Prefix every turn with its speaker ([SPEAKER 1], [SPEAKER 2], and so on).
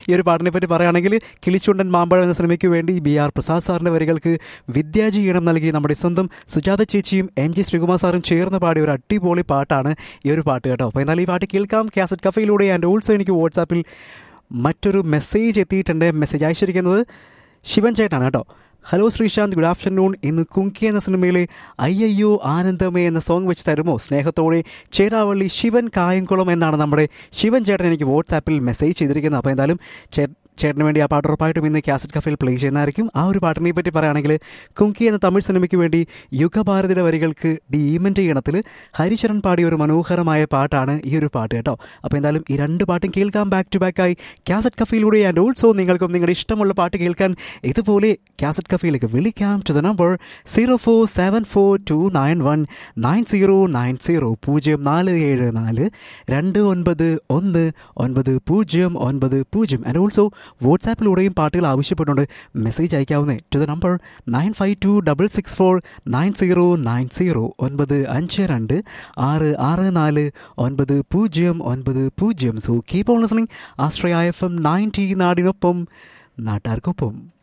[SPEAKER 1] ഈ ഒരു പാട്ടിനെ പറ്റി പറയുകയാണെങ്കിൽ കിളിച്ചുണ്ടൻ മാമ്പഴം എന്ന സിനിമയ്ക്ക് വേണ്ടി ബി ആർ പ്രസാദ് സാറിൻ്റെ വരികൾക്ക് വിദ്യാജി ഈണം നൽകി നമ്മുടെ സ്വന്തം സുജാത ചേച്ചിയും എം ജി ശ്രീകുമാർ സാറും ചേർന്ന് പാടിയ ഒരു അടിപൊളി പാട്ടാണ് ഈ ഒരു പാട്ട് കേട്ടോ അപ്പോൾ എന്നാൽ ഈ പാട്ട് കേൾക്കാം കാസറ്റ് കഫയിലൂടെ ആൻഡ് ഓൾസോ എനിക്ക് വാട്സാപ്പിൽ മറ്റൊരു മെസ്സേജ് എത്തിയിട്ടുണ്ട് മെസ്സേജ് അയച്ചിരിക്കുന്നത് ശിവൻ ചേട്ടാണ് കേട്ടോ ഹലോ ശ്രീശാന്ത് ഗുഡ് ആഫ്റ്റർനൂൺ ഇന്ന് കുങ്കി എന്ന സിനിമയിലെ അയ്യയ്യോ ആനന്ദമേ എന്ന സോങ് വെച്ച് തരുമോ സ്നേഹത്തോടെ ചേരാവള്ളി ശിവൻ കായംകുളം എന്നാണ് നമ്മുടെ ശിവൻ ചേട്ടൻ എനിക്ക് വാട്സാപ്പിൽ മെസ്സേജ് ചെയ്തിരിക്കുന്നത് അപ്പോൾ എന്തായാലും ചേ ചേട്ടന് വേണ്ടി ആ പാട്ട് ഉറപ്പായിട്ടും ഇന്ന് കാസറ്റ് കഫയിൽ പ്ലേ ചെയ്യുന്നതായിരിക്കും ആ ഒരു പാട്ടിനെ പറ്റി പറയുകയാണെങ്കിൽ കുങ്കി എന്ന തമിഴ് സിനിമയ്ക്ക് വേണ്ടി യുഗഭാരതിയുടെ വരികൾക്ക് ഡി ഈമൻ്റെ ഈണത്തിൽ ഹരിചരൺ പാടിയ ഒരു മനോഹരമായ പാട്ടാണ് ഈ ഒരു പാട്ട് കേട്ടോ അപ്പോൾ എന്തായാലും ഈ രണ്ട് പാട്ടും കേൾക്കാം ബാക്ക് ടു ബാക്ക് ആയി കാസറ്റ് കഫയിലൂടെ ആൻഡ് ഓൾസോ നിങ്ങൾക്കും നിങ്ങളുടെ ഇഷ്ടമുള്ള പാട്ട് കേൾക്കാൻ ഇതുപോലെ കാസറ്റ് കഫയിലേക്ക് വിളിക്കാം to the number zero four seven four two nine one nine zero nine zero പൂജ്യം നാല് ഏഴ് നാല് രണ്ട് ഒൻപത് ഒന്ന് ഒൻപത് പൂജ്യം ഒൻപത് പൂജ്യം ആൻഡ് ഓൾസോ വാട്സാപ്പിലൂടെയും പാട്ടുകൾ ആവശ്യപ്പെട്ടുകൊണ്ട് മെസ്സേജ് അയക്കാവുന്നേ to the number nine five two double six four nine zero nine zero ഒൻപത് അഞ്ച് രണ്ട് ആറ് ആറ് നാല് ഒൻപത് പൂജ്യം ഒൻപത് പൂജ്യം so keep on listening Ashraya F M ninety നാടിനൊപ്പം നാട്ടാർക്കൊപ്പം